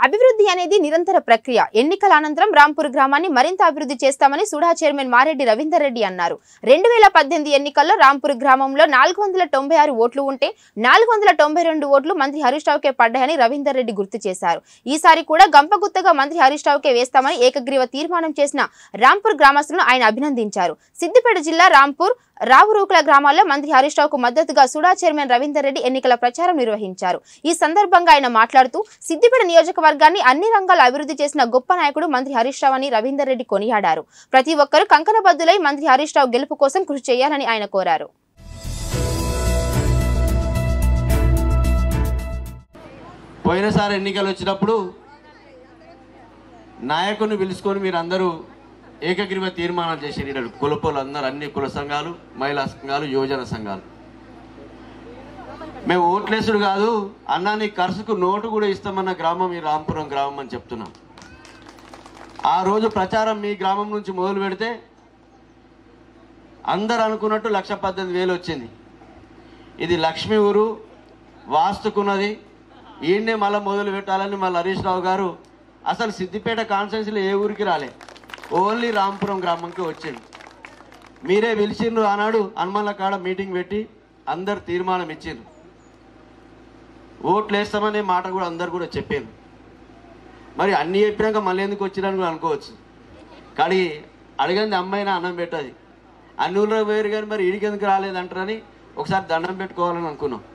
అభివృద్ధి అనేది నిరంతర ప్రక్రియ ఎన్నికల అనంతరం రాంపూర్ గ్రామాన్ని మరింత అభివృద్ధి చేస్తామని సుడా చైర్మన్ మారెడ్డి రవీందర్ రెడ్డి అన్నారు రెండు వేల పద్దెనిమిది ఎన్నికల్లో రాంపూర్ గ్రామంలో నాలుగు వందల తొంభై ఆరు ఓట్లు ఉంటే నాలుగు వందల తొంభై రెండు ఓట్లు మంత్రి హరీష్ రావుకే పడ్డాయని రవీందర్ రెడ్డి గుర్తు చేశారు ఈసారి కూడా గంపగుత్తగా మంత్రి హరీష్ రావుకే వేస్తామని ఏకగ్రీవ తీర్మానం చేసిన రాంపూర్ గ్రామస్తులను ఆయన అభినందించారు సిద్దిపేట జిల్లా రాంపూర్ రావురూకుల గ్రామాల్లో మంత్రి హరీష్ రావుకు మద్దతుగా సుడా చైర్మన్ రవీందర్ రెడ్డి ఎన్నికల ప్రచారం నిర్వహించారు ఈ సందర్భంగా ఆయన మాట్లాడుతూ సిద్దిపేట నియోజకవర్గాన్ని అన్ని రంగాల అభివృద్ధి చేసిన గొప్ప నాయకుడు మంత్రి హరీష్ రావు అని రవీందర్ రెడ్డి కొనియాడారు ప్రతి ఒక్కరూ కంకణబద్దులై మంత్రి హరీష్ రావు గెలుపు కోసం కృషి చేయాలని ఆయన కోరారు పోయినసారి ఎన్నికలు వచ్చినప్పుడు నాయకుడిని పిలుచుకొని మీరు అందరూ ఏకగ్రీవ తీర్మానం చేశారు ఇక్కడ కులపోలు అందరూ అన్ని కుల సంఘాలు మహిళా సంఘాలు యువజన సంఘాలు మేము ఓట్లేసుడు కాదు అన్నా నీ ఖర్చుకు నోటు కూడా ఇస్తామన్న గ్రామం ఈ రాంపురం గ్రామం అని చెప్తున్నాం ఆ రోజు ప్రచారం మీ గ్రామం నుంచి మొదలు పెడితే అందరు అనుకున్నట్టు లక్ష పద్దెనిమిది వేలు వచ్చింది ఇది లక్ష్మీ ఊరు వాస్తుకున్నది ఈయన్నే మళ్ళీ మొదలు పెట్టాలని మళ్ళీ హరీష్ రావు గారు అసలు సిద్దిపేట కాన్స్టిట్యున్సీలో ఏ ఊరికి రాలే ఓన్లీ రాంపురం గ్రామంకి వచ్చింది మీరే పిలిచిండ్రు ఆనాడు హనుమన్ల కాడ మీటింగ్ పెట్టి అందరు తీర్మానం ఇచ్చిండ్రు ఓట్లు వేస్తామనే మాట కూడా అందరు కూడా చెప్పారు మరి అన్నీ చెప్పినాక మళ్ళీ ఎందుకు వచ్చిరని కూడా అనుకోవచ్చు కానీ అడిగింది అమ్మాయినా అన్నం పెట్టది అన్ని ఊళ్ళో వేరు కానీ మరి ఈడికి ఎందుకు రాలేదంటారని ఒకసారి దండం పెట్టుకోవాలని అనుకున్నాం